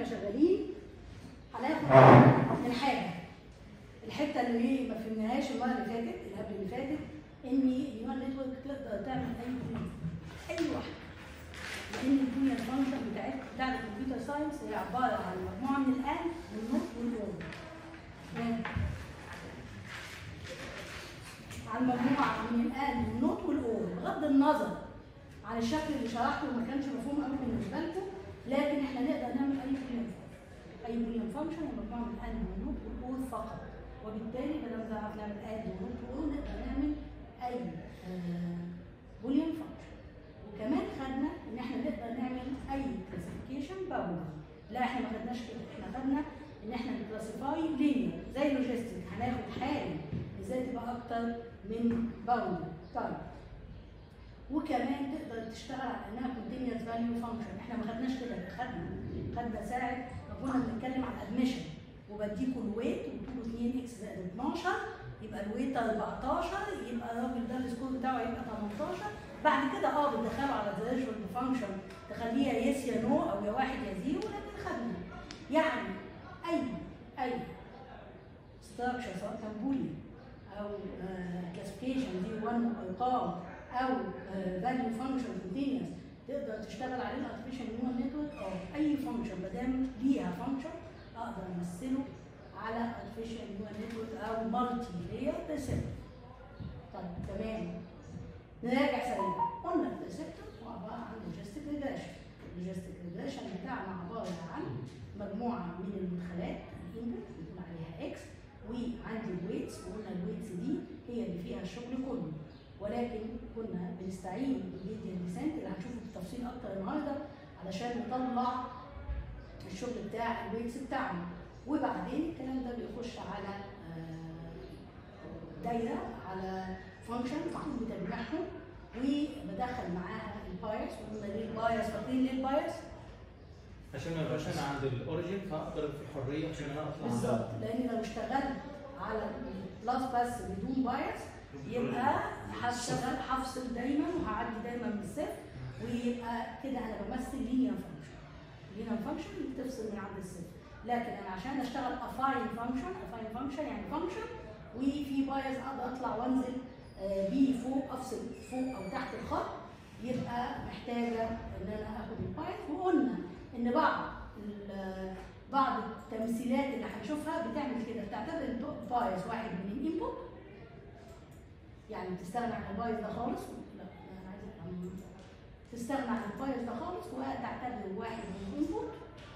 شغالين هناخد من حاجه الحته اللي ايه ما فهمناهاش المره اللي فاتت اللي قبل اللي فاتت ان النيورال نتورك تقدر تعمل اي بنيان اي واحده لان البنيه الفانكشن بتاعت بتاع الكمبيوتر ساينس هي عباره عن مجموعه من الان والنوت والاول تمام؟ عن مجموعه من الان والنوت والاول بغض النظر عن الشكل اللي شرحته وما كانش مفهوم قوي بالنسبه لكم لكن احنا نقدر نعمل اي بوليان اي بوليان فانكشن هي مجموعه من الان والنوت والاول فقط وبالتالي ما دام نعرف نعمل اد ونوت واول نقدر نعمل اي بوليان فانكشن وكمان خدنا ان احنا نقدر نعمل اي كلاسيفيكيشن باوندر لا احنا ما خدناش كده احنا خدنا ان احنا نكلاسيفاي لينير زي اللوجيستيك هناخد حاجه ازاي تبقى اكتر من باوندر طيب وكمان تقدر تشتغل على انها كونتينيوس فاليو فانكشن احنا ما خدناش كده خدنا خدنا ساعه ما كنا بنتكلم عن الادميشن وبديكوا الويت وتقولوا 2 اكس زائد 12 يبقى الويت 14 يبقى الراجل ده السكور بتاعه يبقى 18 بعد كده اه بتدخله على الريجوال فانكشن تخليها يس يا نو او يا واحد يا زيرو لكن خدنا يعني اي اي ستراكشر سواء كان بولي او كلاسيفيكيشن دي 1 ارقام او فاليو فانكشن كونتينوس تقدر تشتغل عليه الارتفيشال نيورال نتورك اه اي فانكشن ما دام ليها فانكشن اقدر امثله على artificial neural network او مالتي لاير ريسبتور. طيب تمام نراجع سريعا قلنا الريسبتور هو عباره عن لوجيستيك ريجريشن اللوجيستيك ريجريشن بتاعنا عباره عن مجموعه من المدخلات الانبوت بنقول عليها اكس وعندي الويتس وقلنا الويتس دي هي اللي فيها الشغل كله ولكن كنا بنستعين بالميديا ديسنت اللي هنشوفه بالتفصيل اكتر النهارده علشان نطلع الشغل بتاع الويتس بتاعنا وبعدين الكلام ده بيخش على دايره على فانكشن المفروض بتجمعهم وبدخل معاها البايرس وقلنا ليه البايرس فاكرين ليه البايرس؟ عشان ما يبقاش انا عند الاوريجن فاقدر في حريه عشان انا اطلع بالظبط لان لو اشتغلت على البلاس بس بدون بايرس يبقى هشتغل هفصل دايما وهعدي دايما من الصفر ويبقى كده انا بمثل لينير فانكشن لينير فانكشن بتفصل من عند الصفر لكن انا عشان اشتغل افاين فانكشن افاين فانكشن يعني فانكشن وفي بايز اقدر اطلع وانزل بيه فوق افصل فوق او تحت الخط يبقى محتاجه ان انا اخد البايز وقلنا ان بعض بعض التمثيلات اللي هنشوفها بتعمل كده بتعتبر البايز واحد من الانبوت يعني بتستغنى عن البايز ده خالص لا انا عايز تستغنى عن البايز ده خالص وتعتبر واحد من الانبوت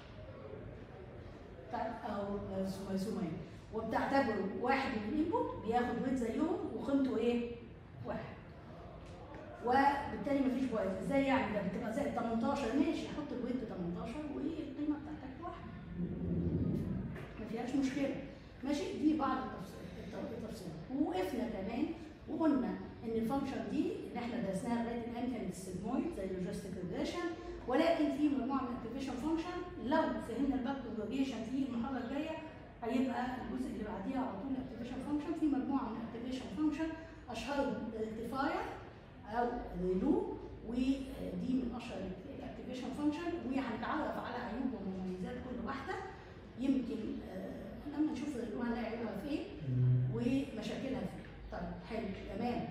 او سميه وبتعتبره واحد من الانبوت بياخد ويت زيهم وقيمته ايه؟ واحد. وبالتالي مفيش بايظ، ازاي يعني ده بتبقى زائد 18 ماشي حط الويت ب 18 والقيمه بتاعتك واحد. ما فيهاش مشكله. ماشي؟ دي بعض التفصيلات. ووقفنا كمان وقلنا ان الفانكشن دي اللي احنا درسناها لغايه الان كانت السيجمويد زي اللوجيستيك ريجريشن ولكن في مجموعه من الاكتيفيشن فانكشن لو فهمنا الباك بروباجيشن في المحاضره الجايه هيبقى الجزء اللي بعديها على طول الاكتيفيشن فانكشن في مجموعه من الاكتيفيشن فانكشن اشهرهم ريكتيفاير او ريلو ودي من اشهر الاكتيفيشن فانكشن وهنتعرف على عيوب ومميزات كل واحده يمكن آه لما نشوف الريلو هنلاقي عيوبها في ايه ومشاكلها في طيب حلو تمام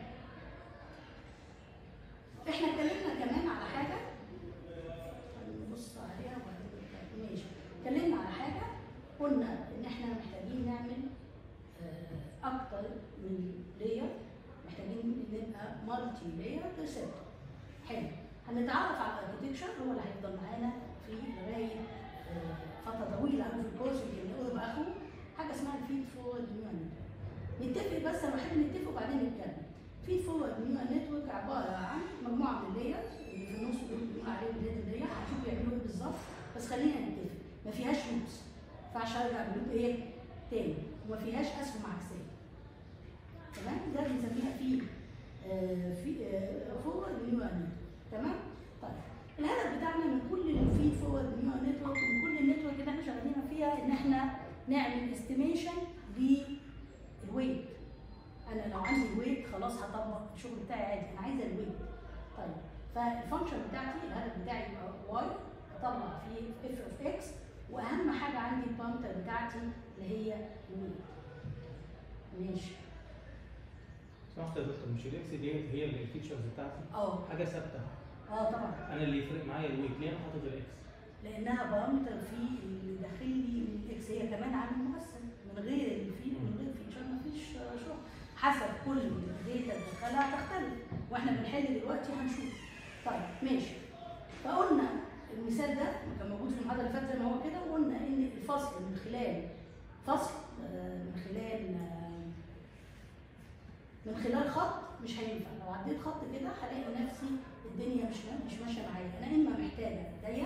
احنا اتكلمنا كمان على حاجه نبص عليها وبعدين ماشي اتكلمنا على حاجه قلنا ان احنا محتاجين نعمل اكتر من لاير محتاجين نبقى مالتي لاير ريسبتور حلو هنتعرف على الاركتكشر هو اللي هيفضل معانا في لغايه فتره طويله قوي في الكورس يمكن قرب اخره حاجه اسمها الفيد فورورد نيورال نتفق بس انا بحب نتفق وبعدين نتكلم فيد فورورد نيورال نتورك عباره عن مجموعه من اللايرز اللي في النص دول بنقول عليهم الليد لاير هنشوف بيعملوا ايه بالظبط بس خلينا نتفق ما فيهاش لوبس ما ينفعش ارجع بلوب ايه تاني وما فيهاش اسهم عكسيه تمام ده بنسميها في آه في آه فورورد نيورال تمام طيب الهدف بتاعنا من كل الفيد فورورد نيورال نتورك ومن كل النتورك اللي احنا شغالين فيها ان احنا نعمل استيميشن للويت انا لو عندي الويت خلاص هطبق الشغل بتاعي عادي انا عايزه الويت طيب فالفانكشن بتاعتي الهدف بتاعي يبقى واي اطلع فيه اف اوف اكس واهم حاجه عندي البارامتر بتاعتي اللي هي الويت ماشي سمحت يا دكتور مش الاكس دي هي اللي الفيتشرز بتاعتي اه حاجه ثابته اه طبعا انا اللي يفرق معايا الويت ليه انا حاطط الاكس لانها بارامتر في اللي داخل لي من الاكس هي كمان عامل مؤثر من غير الفيل من غير فيتشر مفيش شغل حسب كل داتا تدخلها تختلف واحنا بنحل دلوقتي هنشوف طيب ماشي فقلنا المثال ده كان موجود في المحاضره اللي فاتت زي ما هو كده وقلنا ان الفصل من خلال فصل آه، من خلال آه، من خلال خط مش هينفع لو عديت خط كده هلاقي نفسي الدنيا مش مش ماشيه معايا انا اما محتاجه ضيق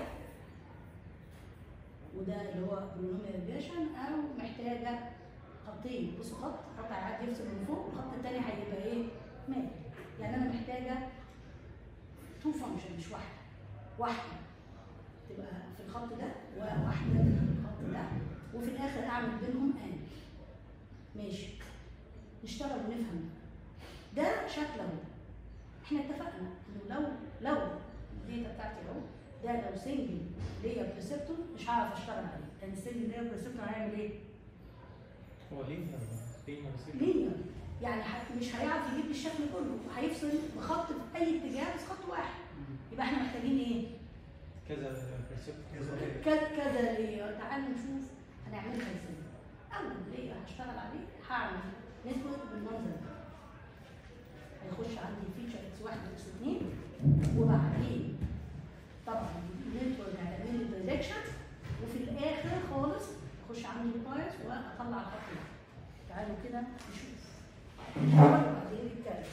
وده اللي هو بولينوميال ريجريشن او محتاجه خطين بصوا خط خط هيعدي يفصل من فوق والخط التاني هيبقى ايه؟ مائل يعني انا محتاجه تو فانكشن مش واحده واحده تبقى في الخط ده وواحده في الخط ده وفي الاخر اعمل بينهم ان ماشي نشتغل ونفهم ده شكله احنا اتفقنا انه لو لو الداتا بتاعتي اهو ده لو سنجل ليا بريسبتور مش هعرف اشتغل عليه لان السنجل ليا بريسبتور هيعمل ايه؟ هو ليه ليه لينير يعني ح- مش هيعرف يجيب لي الشكل كله هيفصل بخط في اي اتجاه بس خط واحد يبقى احنا محتاجين ايه؟ كذا perceptor. كذا كذا لير تعال نشوف هنعملها ازاي اول لير هشتغل عليه هعمل نتورك بالمنظر ده هيخش عندي الفيتشر اكس واحد واكس اتنين وبعدين طبعا النتورك هتعمل لي دايركشن وفي الاخر خالص اخش عندي البايس واطلع الخط ده تعالوا كده نشوف وبعدين نتكلم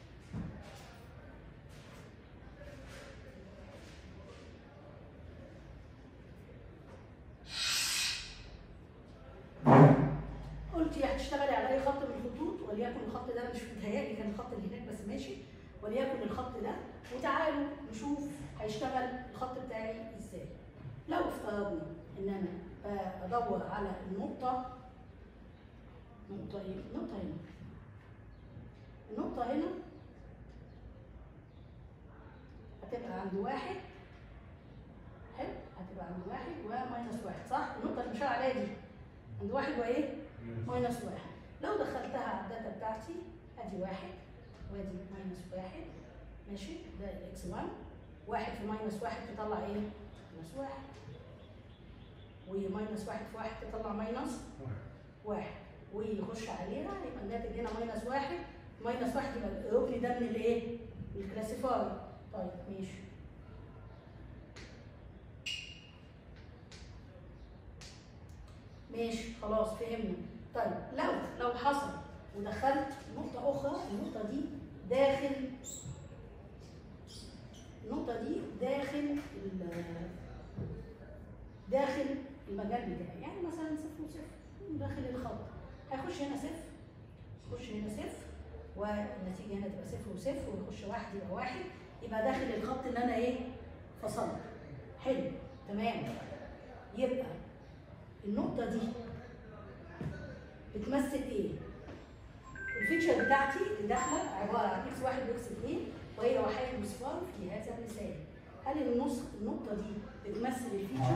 قلت يا هتشتغلي على اي خط من الخطوط وليكن الخط ده أنا مش متهيألي كان الخط اللي هناك بس ماشي وليكن الخط ده وتعالوا نشوف هيشتغل الخط بتاعي ازاي لو افترضنا ان انا آه، ادور على النقطة نقطة ايه؟ نقطة هنا النقطة هنا هتبقى عند واحد حلو هتبقى عند واحد وماينس واحد صح؟ النقطة اللي مشاور عليها دي عند واحد وايه؟ ماينس واحد لو دخلتها على الداتا بتاعتي ادي واحد وادي ماينس واحد ماشي ده الاكس 1 واحد في ماينس واحد تطلع ايه؟ ماينس واحد وماينس واحد في واحد تطلع ماينس واحد ويخش عليها يبقى الناتج هنا ماينس واحد ماينس واحد يبقى الركن ده من الايه؟ من الكلاسيفاي طيب ماشي ماشي خلاص فهمنا طيب لو لو حصل ودخلت نقطة أخرى النقطة دي داخل النقطة دي داخل ال- داخل المجال بتاعي يعني مثلا صفر وصفر داخل الخط هيخش هنا صفر يخش هنا صفر والنتيجة هنا تبقى صفر وصفر ويخش واحد يبقى واحد يبقى داخل الخط اللي أنا إيه فصلت حلو تمام يبقى النقطة دي بتمثل ايه؟ الفيتشر بتاعتي اللي داخله عباره عن اكس واحد واكس اثنين وهي وحيد مصفار في هذا المثال. هل النص النقطه دي بتمثل الفيتشر؟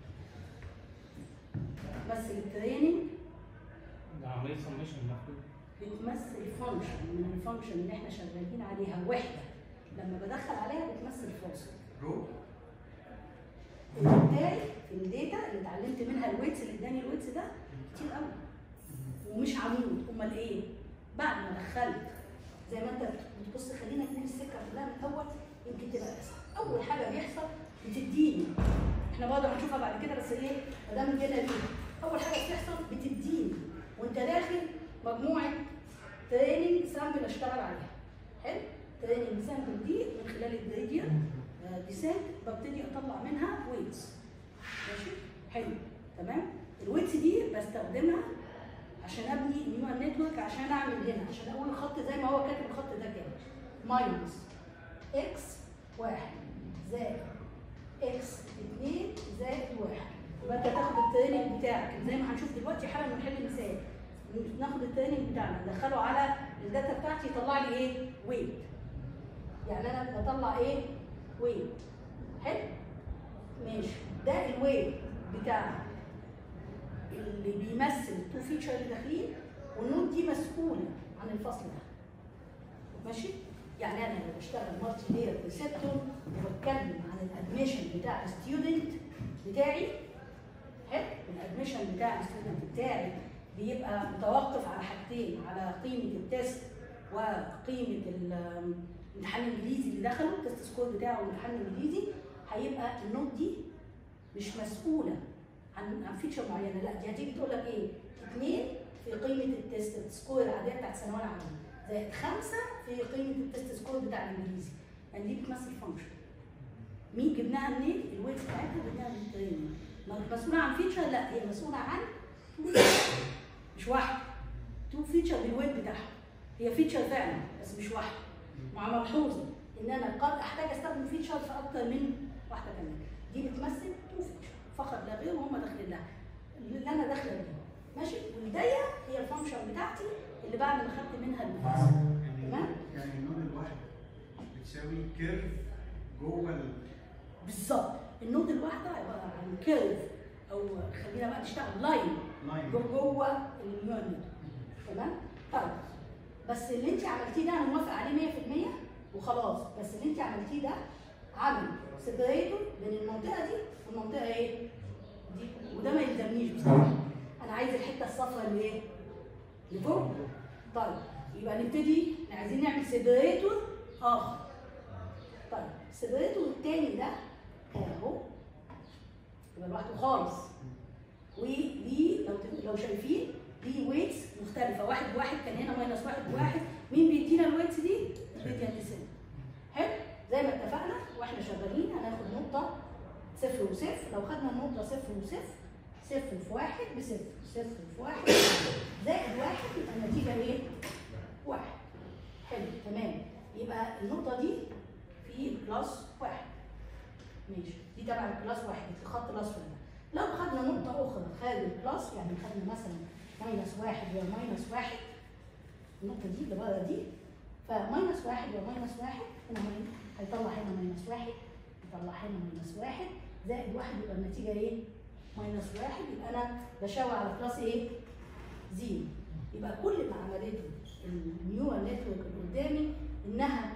بتمثل التريننج ده عمليه سميشن المفروض بتمثل فانكشن من الفانكشن اللي احنا شغالين عليها وحده لما بدخل عليها بتمثل فاصل. رو وبالتالي في الداتا اللي اتعلمت منها الويتس اللي اداني الويتس ده كتير قوي ومش عمود امال ايه؟ بعد ما دخلت زي ما انت بتبص خلينا نقول السكه كلها من الاول يمكن تبقى اسهل اول حاجه بيحصل بتديني احنا برضه هنشوفها بعد كده بس ايه ما دام جينا ليه اول حاجه بتحصل بتديني وانت داخل مجموعه تريننج سامبل اشتغل عليها حلو تريننج سامبل دي من خلال الجريدينت ديسنت ببتدي اطلع منها ويتس ماشي حلو تمام الويتس دي بستخدمها عشان ابني نيورال نتورك عشان اعمل هنا عشان اقول الخط زي ما هو كاتب الخط ده كده ماينس اكس واحد زائد اكس اتنين زائد واحد يبقى انت تاخد التريننج بتاعك زي ما هنشوف دلوقتي حالا بنحل مثال ناخد التريننج بتاعنا ندخله على الداتا بتاعتي يطلع لي ايه؟ ويت يعني انا بطلع ايه؟ ويت حلو؟ ماشي ده الويت بتاع اللي بيمثل التو فيتشر اللي داخلين والنود دي مسؤوله عن الفصل ده ماشي يعني انا لو بشتغل مالتي لير ريسبتور وبتكلم عن الادميشن بتاع الستودنت بتاعي حلو الادميشن بتاع الستودنت بتاعي بيبقى متوقف على حاجتين على قيمه التست وقيمه ال- الامتحان الانجليزي اللي دخله التست سكور بتاعه والامتحان الانجليزي هيبقى النوت دي مش مسؤوله عن عن فيتشر معينه لا دي هتيجي تقول لك ايه؟ اثنين في قيمه التست سكور العاديه بتاعت الثانويه العامه زائد خمسه في قيمه التست سكور بتاع الانجليزي يعني دي بتمثل فانكشن مين جبناها منين؟ الويت بتاعتها جبناها من التريننج مسؤوله عن فيتشر لا هي مسؤوله عن two feature. مش واحده تو فيتشر بالويت بتاعها هي فيتشر فعلا بس مش واحده مع ملحوظه ان انا قد احتاج استخدم فيتشر في اكتر من واحده كمان دي بتمثل تو فيتشر فقط لا غير وهم داخلين لها اللي انا داخله بيه ماشي والدايه هي الفانكشن بتاعتي اللي بعد ما خدت منها الفاصل تمام يعني النود الواحد بتساوي كيرف جوه ال بالظبط النود الواحده عباره عن كيرف او خلينا بقى نشتغل لاين لاين جوه اليونت تمام طيب بس اللي انت عملتيه ده انا موافقه عليه 100% وخلاص بس اللي انت عملتيه ده عمل سيبريتور بين المنطقه دي والمنطقه ايه؟ دي وده ما يلزمنيش بصراحه انا عايز الحته الصفراء اللي ايه؟ اللي فوق طيب يبقى نبتدي عايزين نعمل سيبريتور اخر طيب السيبريتور التاني ده اهو يبقى لوحده خالص وليه لو لو شايفين ليه ويتس مختلفه واحد بواحد كان هنا ماينس واحد بواحد مين بيدينا الويتس دي؟ الريديانتسين حلو زي ما اتفقنا واحنا شغالين هناخد نقطه صفر وصفر لو خدنا النقطه صفر وصفر صفر في واحد بصفر صفر في واحد زائد واحد يبقى النتيجه ايه؟ واحد حلو تمام يبقى النقطه دي في الكلاس واحد ماشي دي تبع الكلاس واحد الخط الاصفر ده لو خدنا نقطة أخرى خارج الكلاس يعني خدنا مثلا ماينس واحد وماينس واحد النقطة دي اللي بره دي فماينس واحد وماينس واحد هنا ماينس هيطلع هنا ماينس واحد يطلع هنا ماينس واحد زائد واحد يبقى النتيجة إيه؟ ماينس واحد يبقى أنا بشاور على كلاس إيه؟ زيرو يبقى كل ما عملته النيورال نتورك اللي قدامي إنها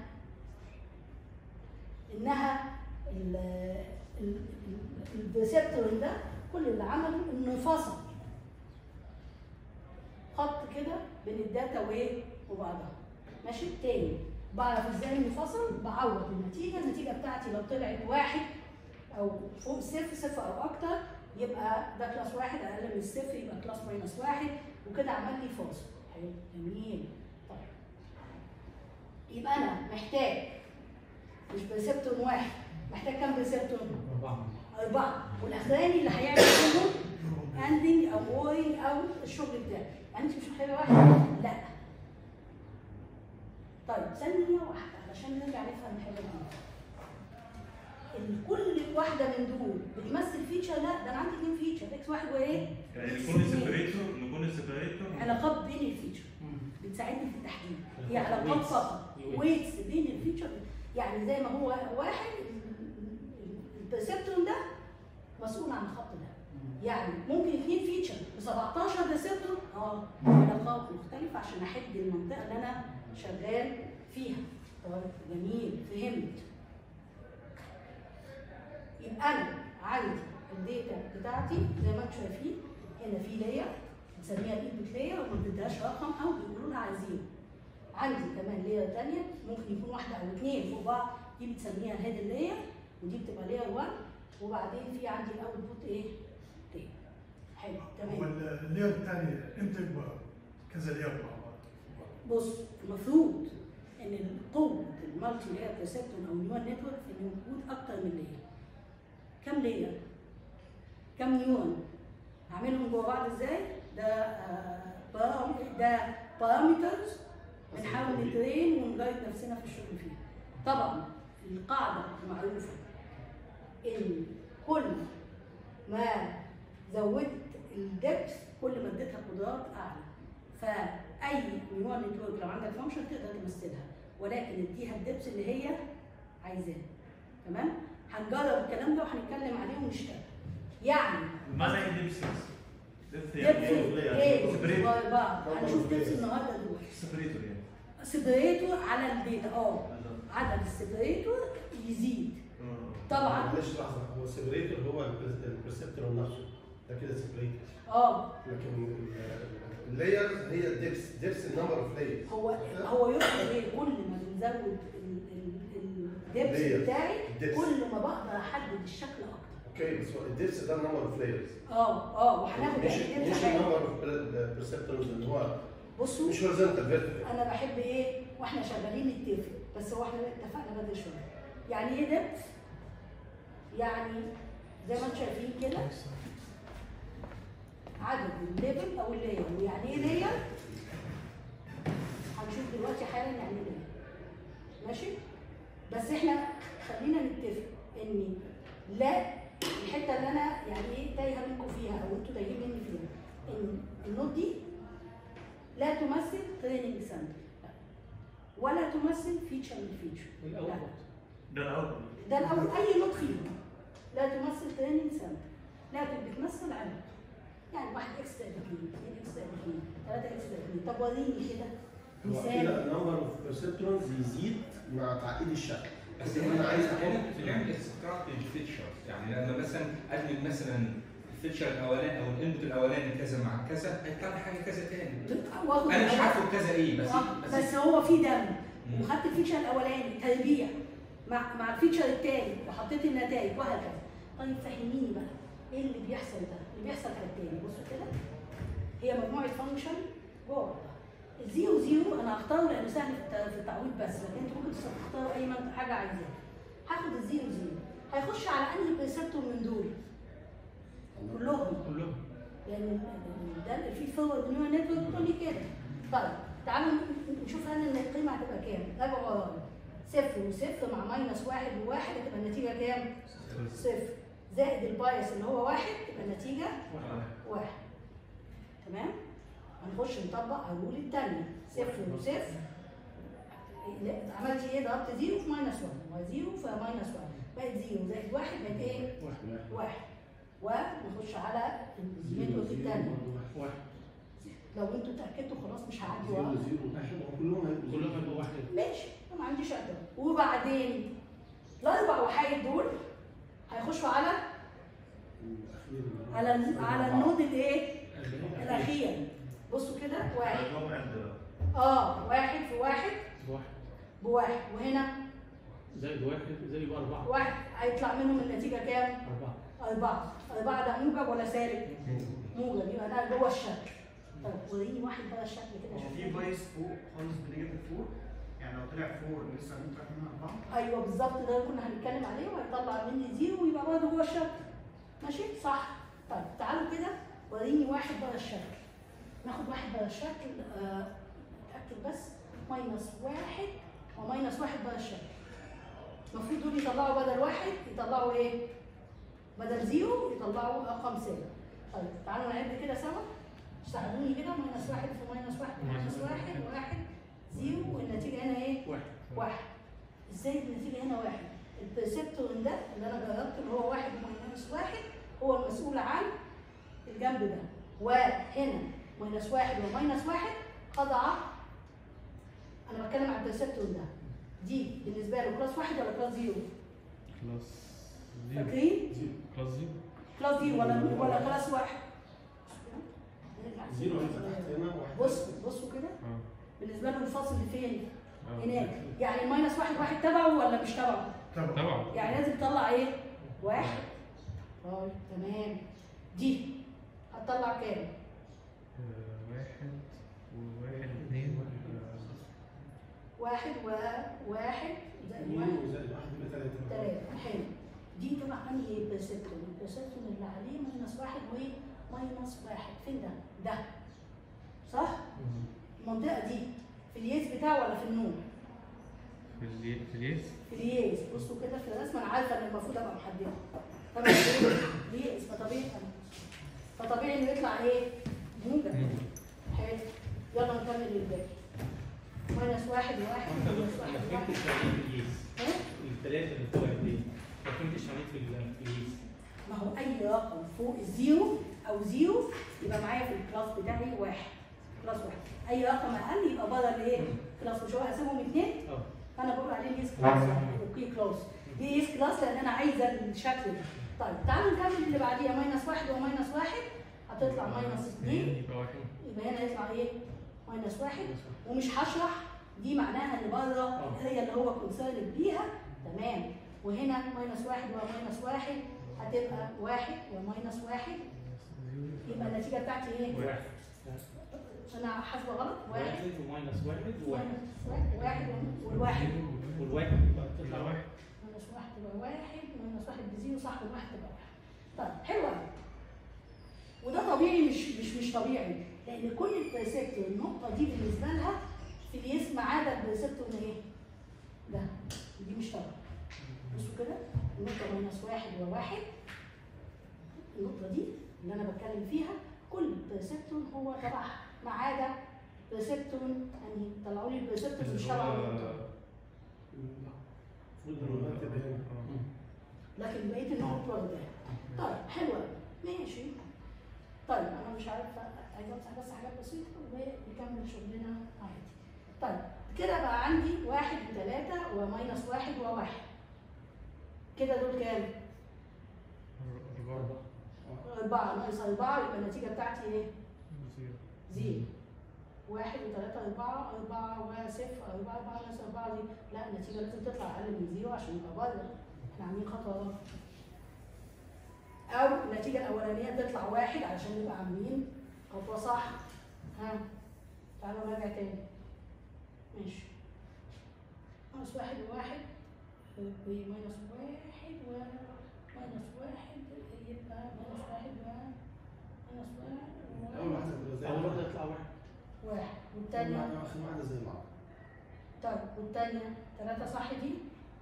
إنها الريسبتور ده كل اللي عمله انه فصل خط كده بين الداتا وايه وبعضها ماشي تاني بعرف ازاي انه فصل بعوض النتيجه النتيجه بتاعتي لو طلعت واحد او فوق الصفر صفر او اكتر يبقى ده كلاس واحد اقل من الصفر يبقى كلاس ماينس واحد وكده عمل لي فاصل حلو جميل طيب يبقى انا محتاج مش بريسبتور واحد محتاج كام ريسبتور؟ أربعة أربعة والأخراني اللي هيعمل منهم اندنج أو وورينج أو الشغل بتاعي يعني أنت مش محتاجة واحد؟ لا طيب ثانية واحدة علشان نرجع نفهم الحاجة دي ال- كل واحدة من دول بتمثل فيتشر لا ده أنا عندي اتنين فيتشر اكس واحد وإيه؟ يعني نكون السيبريتور نكون السيبريتور علاقات بين الفيتشر بتساعدني في التحديد هي علاقات فقط ويتس بين الفيتشر يعني زي ما هو واحد البرسبترون ده مسؤول عن الخط ده يعني ممكن اثنين فيتشر ب 17 ريسبتور اه علاقات مختلفه عشان احد المنطقه اللي انا شغال فيها طيب جميل فهمت يبقى انا عندي الداتا بتاعتي زي ما انتم شايفين هنا في لاير بنسميها الانبوت لاير وما بتديهاش رقم او بيقولوا لها عايزين عندي كمان لاير ثانيه ممكن يكون واحده او اثنين فوق بعض دي بتسميها الهيد لاير ودي بتبقى لاير 1 وبعدين في عندي الاوتبوت ايه؟ تاني حلو هو تمام اللير الثاني امتى يبقى كذا لير مع بعض؟ بص المفروض ان قوه المالتي لاير ريسبتور او نيورال نتورك ان موجود اكتر من لاير كم لاير؟ كم نيورون؟ هعملهم جوا بعض ازاي؟ ده آه بارام- ده بارامترز بنحاول نترين ونجايد نفسنا في الشغل فيها. طبعا القاعده المعروفه ان كل ما زودت الدبس كل ما اديتها قدرات اعلى. فاي نيورال نتورك لو عندك فانكشن تقدر تمثلها ولكن اديها الدبس اللي هي عايزاه. تمام؟ هنجرب الكلام ده وهنتكلم عليه ونشتغل. يعني ماذا يعني ديب 6 ديب دبس ايه سبريت جوه بعض هنشوف دبس النهارده دول سبريتور يعني سيبريتور على البيت اه عدد السيبريتور يزيد طبعا معلش لحظه هو السيبريتور هو البرسبتور نفسه ده كده سيبريتور اه لكن اللايرز هي الدبس دبس النمبر اوف لايرز هو هو يقصد ايه كل ما بنزود ال- ال- الدبس Layers. بتاعي الدبس. كل ما بقدر احدد الشكل اكتر اوكي بس هو الدبس ده النمبر اوف لايرز اه اه وهناخد مش يعني مش دبس حاجة. النمبر اوف برسبتورز اللي هو بصوا مش هورزنتال فيرتيكال انا بحب ايه واحنا شغالين نتفق بس هو احنا اتفقنا بدري شويه يعني ايه دبس يعني زي ما انتم شايفين كده عدد الليفل او اللاير ويعني ايه لاير هنشوف دلوقتي حالا يعني ايه لاير ماشي بس احنا خلينا نتفق ان لا الحته اللي انا يعني ايه تايهه منكم فيها او انتوا تايهين مني فيها ان النوت دي لا تمثل تريننج سنتر ولا تمثل فيتشر من فيتشر الاول ده الاول ده الاول اي نوت فيهم لا تمثل تريننج سنتر لكن بتمثل عدد يعني واحد اكس زائد اثنين اثنين اكس زائد اثنين ثلاثة اكس زائد اثنين طب وريني كده هو مثال كده النمبر اوف برسبتورز يزيد مع تعقيد الشكل بس بس انا عايز هنا احط بنعمل استراتيجي فيتشرز يعني لما مثلا ادمج مثلا الفيتشر الاولاني او الانبوت الاولاني كذا مع كذا هيطلع لي حاجه كذا تاني واخد انا مش بالك؟ عارفه كذا ايه بس آه، بس بس هو في دم مم. وخدت الفيتشر الاولاني تربيع مع مع الفيتشر الثاني وحطيت النتائج وهكذا طيب فهميني بقى ايه اللي بيحصل ده؟ اللي بيحصل كالتالي بصوا كده هي مجموعه فانكشن جوه بعضها. الزيرو زيرو انا هختاره لانه سهل في الت- في التعويض بس لكن انتوا ممكن تختاروا اي من- حاجه عايزاها هاخد الزيرو زيرو هيخش على انهي بريسبتور من دول؟ كلهم كلهم لان ال- ده اللي فيه فورورد نيورال نتورك بتقول لي كده طيب تعالوا ن- نشوف هل ان القيمه هتبقى كام راجعوا ورايا صفر وصفر مع ماينس واحد وواحد هتبقى النتيجه كام؟ صفر زائد البايس اللي هو واحد تبقى النتيجه واحد تمام؟ هنخش نطبق الرول الثانيه صفر وصفر لا، عملت ايه؟ ضربت زيرو في ماينس 1 وزيرو في ماينس 1 بقت زيرو زائد واحد بقت ايه؟ واحد ونخش على النتورك الثانيه واحد لو انتوا اتاكدتوا خلاص مش هعدي زيرو ورا زيرو واحد هو كلهم هيبقوا كلهم زيرو. هيبقوا واحد ماشي أنا ما عنديش اعتراض وبعدين الاربع وحايد دول هيخشوا على الأخير اللي هو- على ال- على النود الايه؟ الأخير. الاخير بصوا كده واحد الرقم عند اه واحد في واحد واحد بواحد وهنا زائد واحد زي يبقى أربعة واحد هيطلع منهم النتيجه كام؟ أربعة أربعة أربعة ده موجب ولا سالب؟ موجب يبقى ده جوه الشكل طب وريني واحد بقى الشكل كده هو في شوف بايس فوق خالص بنيجاتيف 4 يعني لو طلع 4 لسه هنطلع منها 4 ايوه بالظبط ده اللي كنا هنتكلم عليه وهيطلع مني زيرو ويبقى برضه جوه الشكل ماشي صح طيب تعالوا كده وريني واحد بره الشكل ناخد واحد بره الشكل آه، اتاكد بس ماينس واحد وماينس واحد بره الشكل المفروض دول يطلعوا بدل واحد يطلعوا ايه؟ بدل زيرو يطلعوا ارقام سالب طيب تعالوا نعد كده سوا ساعدوني كده ماينس واحد في ماينس واحد ماينس واحد واحد زيرو والنتيجه هنا ايه؟ واحد واحد ازاي النتيجه هنا واحد البرسبتور ده اللي انا جربت اللي هو واحد ماينس واحد هو المسؤول عن الجنب ده وهنا ماينس واحد وماينس واحد خضع انا بتكلم عن البرسبتور ده دي بالنسبه له كلاس واحد ولا كلاس زيرو؟ كلاس فاكرين؟ كلاس زيرو كلاس زيرو ولا ولا كلاس واحد؟ زيرو هيبقى تحت هنا واحد بص بصوا كده اه بالنسبه له الفاصل اللي فين؟ آه. هناك يعني الماينس واحد واحد تبعه ولا مش تبعه؟ تبع طبعا يعني لازم تطلع ايه؟ واحد طيب تمام دي هتطلع كام؟ آه، واحد وواحد اثنين واحد وواحد زائد اثنين واحد وزائد واحد يبقى ثلاثة تلاتة حلو دي تبع انهي برسبتون؟ البرسبتون اللي عليه ماينس واحد وايه؟ ماينس واحد فين ده؟ ده صح؟ المنطقة دي في الياس بتاعه ولا في النوم؟ في الي- في الياس في الياس بصوا كده في الرسمة أنا عارفة إن المفروض أبقى محددة طبعا الياس فطبيعي فطبيعي إنه يطلع إيه؟ موجب حلو يلا نكمل الباقي ماينس واحد وواحد وانت ماينس بص واحد انا وواحد فهمت التعريف في اليس ها؟ الثلاثة اللي فوق قد ايه؟ ما فهمتش تعريف في ال- في اليس ما هو اي رقم فوق الزيرو او زيرو يبقى معايا في الكلاس بتاعي واحد كلاس واحد اي رقم اقل يبقى بره الايه؟ كلاس مش هو هسيبهم اثنين اه فانا بقول عليه يس كلاس يعني اوكي كلاس دي يس كلاس لان انا عايزه الشكل ده طيب تعالوا نكمل اللي بعديها ماينس واحد وماينس واحد هتطلع ماينس اثنين يبقى واحد يبقى هنا يطلع ايه؟ ماينس واحد ومش هشرح دي معناها ان بره آه. هي اللي هو كونسيرن بيها تمام وهنا ماينس واحد وماينس واحد هتبقى واحد وماينس واحد يبقى النتيجه بتاعتي ايه؟ واحد انا حاسبه غلط واحد واحد وماينس واحد وواحد ماينس واحد واحد والواحد والواحد بقى تطلع يبقى واحد واحد ماينس واحد تبقى واحد ماينس واحد بزيرو صح والواحد تبقى واحد طيب حلو قوي وده طبيعي مش مش مش طبيعي لان كل البريسبتور النقطه دي بالنسبه لها في اليس ما عدا البريسبتور ده ايه؟ ده دي مش طبيعي بصوا كده النقطه ماينس واحد وواحد النقطه دي اللي انا بتكلم فيها كل بريسبتور هو تبعها ما عدا بريسبتور يعني طلعوا لي البريسبتور مش اللي تبع هو النقطه المفروض نرتب هنا لكن بقيه النقط واخداها طيب حلو أوي. ماشي طيب انا مش عارفه عايزه امسح بس حاجات بسيطه ونكمل شغلنا عادي طيب كده بقى عندي واحد وثلاثة وماينس واحد وواحد كده دول كام؟ أربعة أربعة ناقص أربعة يبقى النتيجة بتاعتي إيه؟ زيرو زيرو واحد وثلاثة أربعة أربعة وصفر أربعة أربعة ناقص أربعة دي لا النتيجة لازم تطلع أقل من زيرو عشان يبقى بره إحنا عاملين خطوة غلط أو النتيجة الأولانية تطلع واحد عشان نبقى عاملين خطوة صح ها تعالوا نرجع تاني ماشي ناقص واحد وواحد وماينس واحد وماينس واحد يبقى ماينس واحد و ماينس واحد اول واحده تبقى زي اول بعض. واحده يطلع واحد واحد الثانيه والتانية اخر واحده زي بعض طيب والتانية ثلاثة صح دي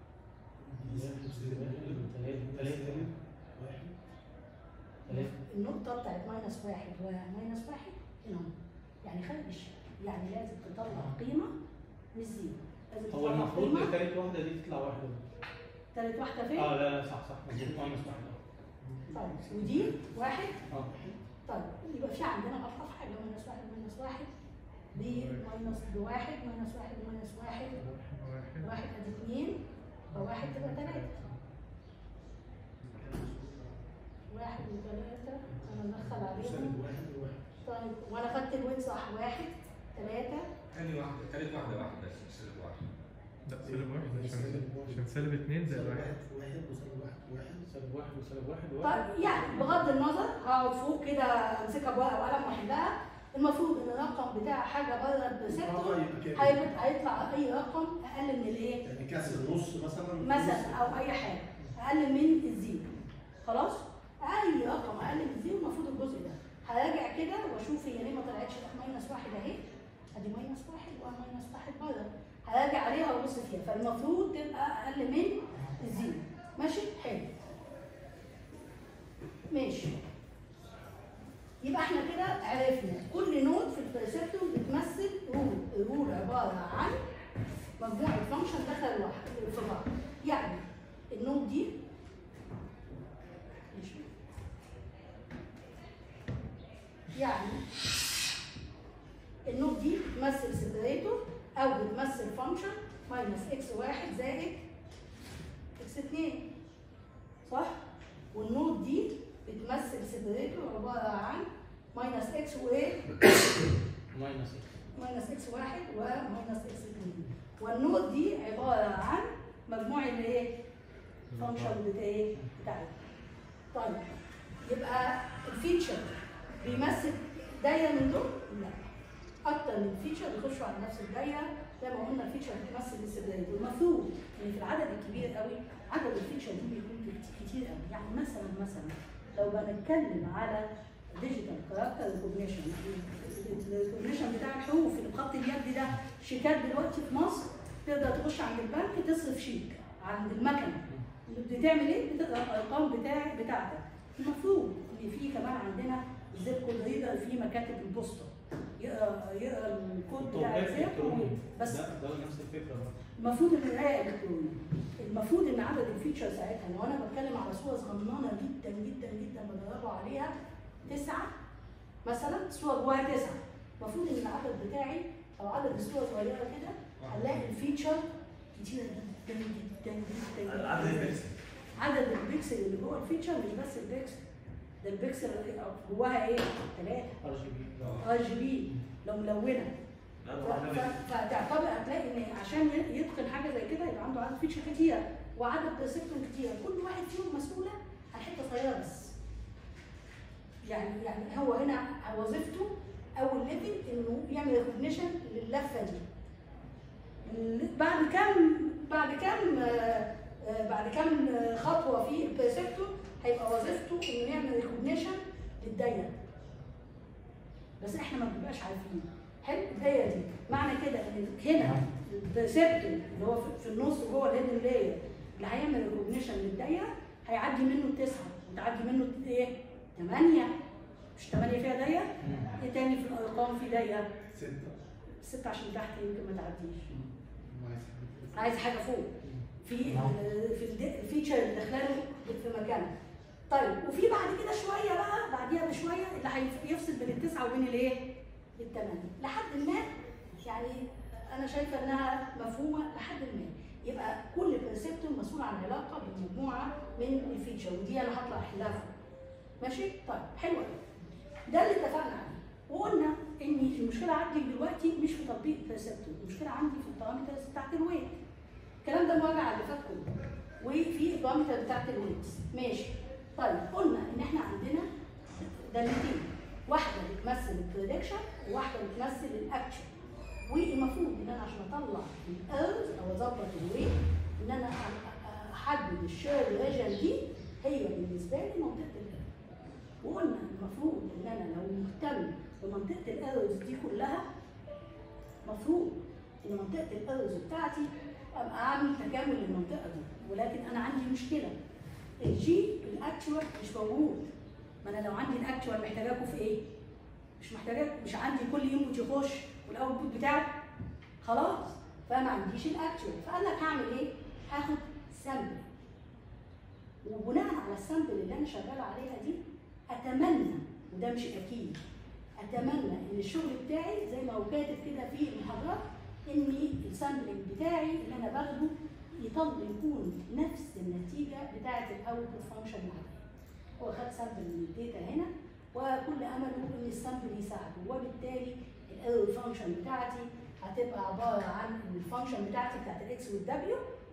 ثلاثة ثلاثة النقطة بتاعت ماينس واحد وماينس واحد هنا يعني خارج الشكل يعني لازم تطلع قيمة مش زيرو لازم هو تطلع المفروض قيمة تالت واحدة دي تطلع واحدة تالت واحدة فين؟ اه لا لا صح صح مظبوط ماينس واحد طيب ودي واحد اه طيب يبقى في عندنا غلطة في حاجة ماينس واحد ماينس واحد دي ماينس بواحد ماينس واحد ماينس واحد واحد واحد ادي اثنين فواحد تبقى ثلاثة واحد وثلاثة أنا مدخل عليهم سالب واحد وواحد طيب وأنا خدت الويت صح واحد ثلاثة ثاني واحدة ثالث واحدة واحد بس مش ثالث واحد لا سالب واحد عشان عشان سالب اتنين زائد سالب واحد واحد واحد وسالب واحد واحد سالب واحد وسالب واحد وواحد طيب يعني بغض النظر هقعد فوق كده امسكها بورقه وقلم واحلها المفروض ان الرقم بتاع حاجه بره اه البريسبتور يبقى كده هيبقى- هيطلع اي رقم اقل من الايه؟ يعني كسر نص مثلا مثلا او اي حاجه اقل من الزيرو خلاص؟ اي رقم اقل من الزيرو المفروض الجزء ده هراجع كده واشوف هي ليه ما طلعتش لا ماينس واحد اهي ادي ماينس واحد وماينس واحد بره هراجع عليها وابص فيها فالمفروض تبقى اقل من الزيرو ماشي؟ حلو ماشي يبقى احنا كده عرفنا كل نود في البريسبتور بتمثل رول الرول عباره عن مجموعه فانكشن دخل واحد في بعض يعني النود دي ماشي. يعني النود دي بتمثل سيبريتور او بتمثل فانكشن ماينس اكس واحد زائد اكس اتنين صح؟ والنود دي بتمثل سيبريتور عباره عن ماينس اكس وايه؟ ماينس اكس ماينس اكس واحد وماينس اكس اتنين والنود دي عباره عن مجموع الايه؟ فانكشن بتاع ايه؟ بتاعتها. طيب يبقى الفيتشر بيمثل دايره من دول؟ لا. اكتر من فيتشر بيخشوا على نفس الدايره زي ما قلنا الفيتشر بتمثل السيبريتور المفروض ان في العدد الكبير قوي عدد الفيتشر دي بيكون كت- كتير قوي يعني مثلا مثلا لو بنتكلم على ديجيتال كاركتر ريكوجنيشن الريكوجنيشن بتاع الحروف اللي بخط اليد ده شيكات دلوقتي في مصر تقدر تخش عند البنك تصرف شيك عند المكنه بتعمل ايه؟ بتقرا الارقام بتاع بتاعتك المفروض ان في كمان عندنا زيب كود ريدر في مكاتب البوسطه يقرا يقرا الكود بتاع توقيت الزيب الكتروني بس ده ده نفس الفكرة برضه المفروض ان القرايه الكترونيه المفروض ان عدد الفيتشر ساعتها لو انا بتكلم على صوره صغننه جدا جدا جدا تسعه مثلا الصور جواها تسعه المفروض ان العدد بتاعي او عدد الصور صغيره كده هنلاقي الفيتشر كتيره جدا جدا جدا جدا عدد البكسل عدد البكسل اللي جوه الفيتشر مش بس البكسل ده البكسل اللي جواها ايه؟ ثلاثه ار جي بي ار جي بي لو ملونه لا ف- طبعا ف- فتعتبر هتلاقي ان عشان ي- يتقن حاجه زي كده يبقى عنده عدد فيتشر كتير وعدد سيكتور كتير كل واحد فيهم مسؤوله عن حته صغيره بس يعني يعني هو هنا وظيفته اول ليفل انه يعمل ريكوجنيشن لللفه دي ال- بعد كام بعد كام آه، آه، بعد كام آه، خطوه في البرسبتور هيبقى وظيفته انه يعمل ريكوجنيشن للدايره بس احنا ما بنبقاش عارفين حلو الدايره دي معنى كده ان هنا البرسبتور اللي هو في- في النص جوه الهيدن لاير اللي هيعمل ريكوجنيشن للدايره هيعدي منه التسعه وتعدي منه ايه؟ 8 مش 8 فيها دايره؟ ايه تاني في الارقام في دايره؟ ستة ستة عشان تحت يمكن ما تعديش عايز حاجه فوق في ال- في الد- الفيتشر اللي داخلاله في مكانه طيب وفي بعد كده شويه بقى بعديها بشويه اللي هيفصل بين التسعه وبين الايه؟ الثمانيه لحد ما يعني انا شايفه انها مفهومه لحد ما يبقى كل بريسبتور مسؤول عن علاقه بمجموعه من الفيتشر ودي انا هطلع احلها فوق. ماشي؟ طيب حلو قوي. ده اللي اتفقنا عليه وقلنا ان المشكله عندي دلوقتي مش في تطبيق البريسبتور المشكله عندي في البارامترز بتاعت الويت الكلام ده مراجع على اللي فات كله وفي البارامتر بتاعت الويتس ماشي طيب قلنا ان احنا عندنا دالتين واحده بتمثل البريدكشن وواحده بتمثل الاكشن والمفروض ان انا عشان اطلع الايرز او اظبط الويت ان انا أ- أ- احدد الشير ريجن دي هي بالنسبه لي منطقه الايرز وقلنا المفروض ان انا لو مهتم بمنطقه الايرز دي كلها مفروض ان منطقه الايرز بتاعتي ابقى اعمل تكامل للمنطقه دي ولكن انا عندي مشكله الجي الاكتوال مش موجود ما انا لو عندي الاكتوال محتاجاكم في ايه؟ مش محتاجاكم مش عندي كل انبوت يخش والاوتبوت بتاعه خلاص فما عنديش الاكتوال فقال لك هعمل ايه؟ هاخد سامبل وبناء على السامبل اللي انا شغاله عليها دي اتمنى وده مش اكيد اتمنى ان الشغل بتاعي زي ما هو كاتب كده في المحاضرات ان السامبلنج بتاعي اللي انا باخده يطلع يكون نفس النتيجه بتاعه الاوتبوت فانكشن العاديه. هو خد سامبل من الداتا هنا وكل امله ان السامبل يساعده وبالتالي الايرور فانكشن بتاعتي هتبقى عباره عن الفانكشن بتاعتي بتاعت الاكس والدبليو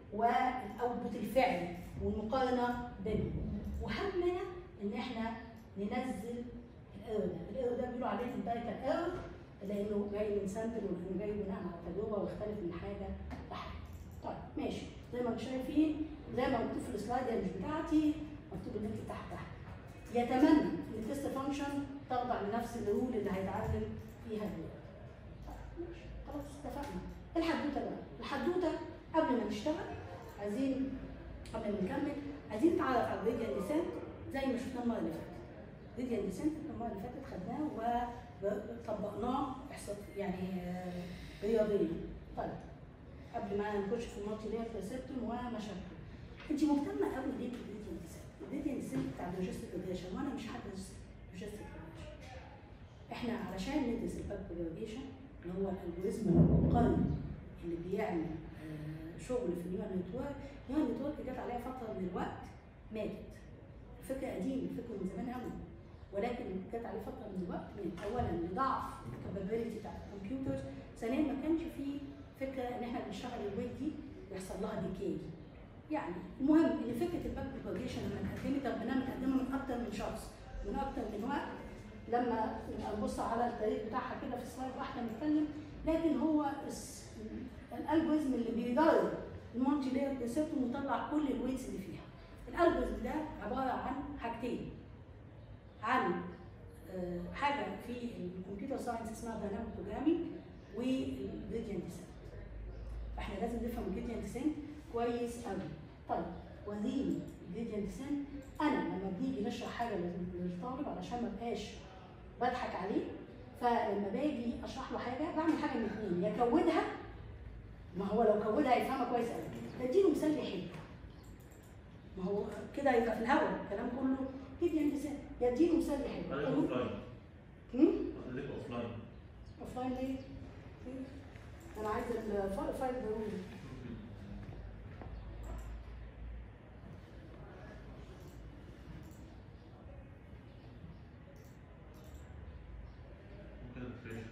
والاوتبوت الفعلي والمقارنه بينهم وهمنا ان احنا ننزل الايرور ده، الايرور ده بيقولوا عليه امبيريكال ايرور لانه جاي من سامبل ولانه جاي بناء على تجربه ويختلف من حاجه لحاجه. طيب ماشي زي ما انتم شايفين زي ما مكتوب في السلايد هي مش بتاعتي مكتوب اللينك تحت تحت. يتمنى ان التست فانكشن تخضع لنفس الرول اللي هيتعلم فيها دلوقتي. طيب ماشي خلاص اتفقنا. الحدوته بقى، الحدوته قبل ما نشتغل عايزين قبل ما نكمل عايزين نتعرف على الريديال ديسنت زي ما شفناه المره اللي فاتت. ريديال ديسنت المره اللي فاتت خدناه وطبقناه احصاء يعني آه، رياضيا. طيب قبل ما نخش في المالتي لاير برسبتون ومشاكله. انت مهتمه قوي ليه بالريديال ديسنت؟ الريديال ديسنت بتاع اللوجيستيك ريجريشن وانا مش هدرس لوجيستيك ريجريشن. احنا علشان ندرس الباك ريجريشن اللي هو الالجوريزم المقارن اللي بيعمل آه، شغل في النيورال نتورك، النيورال نتورك جت عليها فتره من الوقت ماتت. الفكره قديمه، الفكره من زمان قوي. ولكن جت عليه فتره من الوقت من اولا لضعف الكابابيلتي بتاعت الكمبيوتر، ثانيا ما كانش فيه فكره ان احنا بنشتغل الويب دي ويحصل لها ديكي. يعني المهم ان فكره الباك بروباجيشن لما اتقدمت ربنا متقدمه من اكتر من شخص من اكتر من وقت لما نبقى نبص على التاريخ بتاعها كده في سلايد واحده نتكلم لكن هو الس- الالجوريزم اللي بيدار المالتي لاير كونسيبت ومطلع كل الويتس اللي فيها. الالجوريزم ده عباره عن حاجتين عن آه، حاجه في الكمبيوتر ساينس اسمها دايناميك بروجرامينج والجريدينت ديسنت. فاحنا لازم نفهم الجريدينت ديسنت كويس قوي. طيب وريني الجريدينت ديسنت انا لما بنيجي نشرح حاجه لل- للطالب علشان ما ابقاش بضحك عليه فلما باجي اشرح له حاجه بعمل حاجه من اثنين يا كودها ما هو لو كودها هيفهمها كويس قوي بديله مثال يحل ما هو كده يبقى في الهواء الكلام كله جدا مثال يديله مثال حلو خليك اوف لاين هم؟ خليك اوف لاين اوف لاين ليه؟ ليه؟ انا عايز الفايل ضروري ممكن ريفريش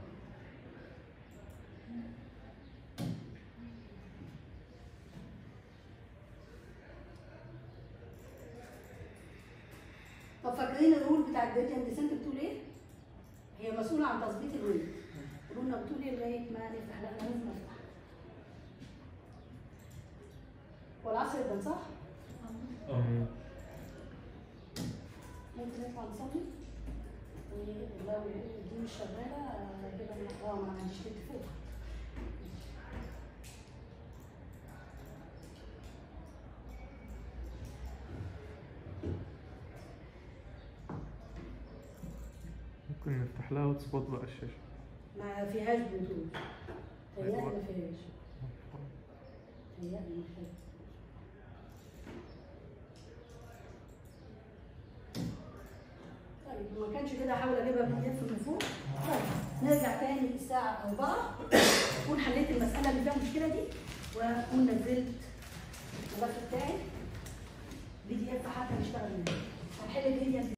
طب فاكرين الرول بتاع الجريدينت ديسنت بتقول ايه؟ هي مسؤولة عن تظبيط الويت. قلنا بتقول ايه لغاية ما نفتح لا انا لازم افتح. والعصر يبقى صح؟ اه ممكن نطلع نصلي ولو دي مش شغالة آه، كده أنا- اه ما أنا عنديش تليفون. ممكن نفتح لها هوت سبوت بقى الشاشة ما فيهاش بلوتوث. تهيألي ما فيهاش. تهيألي ما فيهاش. طيب ما كانش كده احاول اجيبها من اف من فوق طيب نرجع تاني الساعة 4 اكون حليت المسألة اللي فيها المشكلة دي واكون نزلت الملف بتاعي بي دي اف حتى نشتغل منه هنحل الدنيا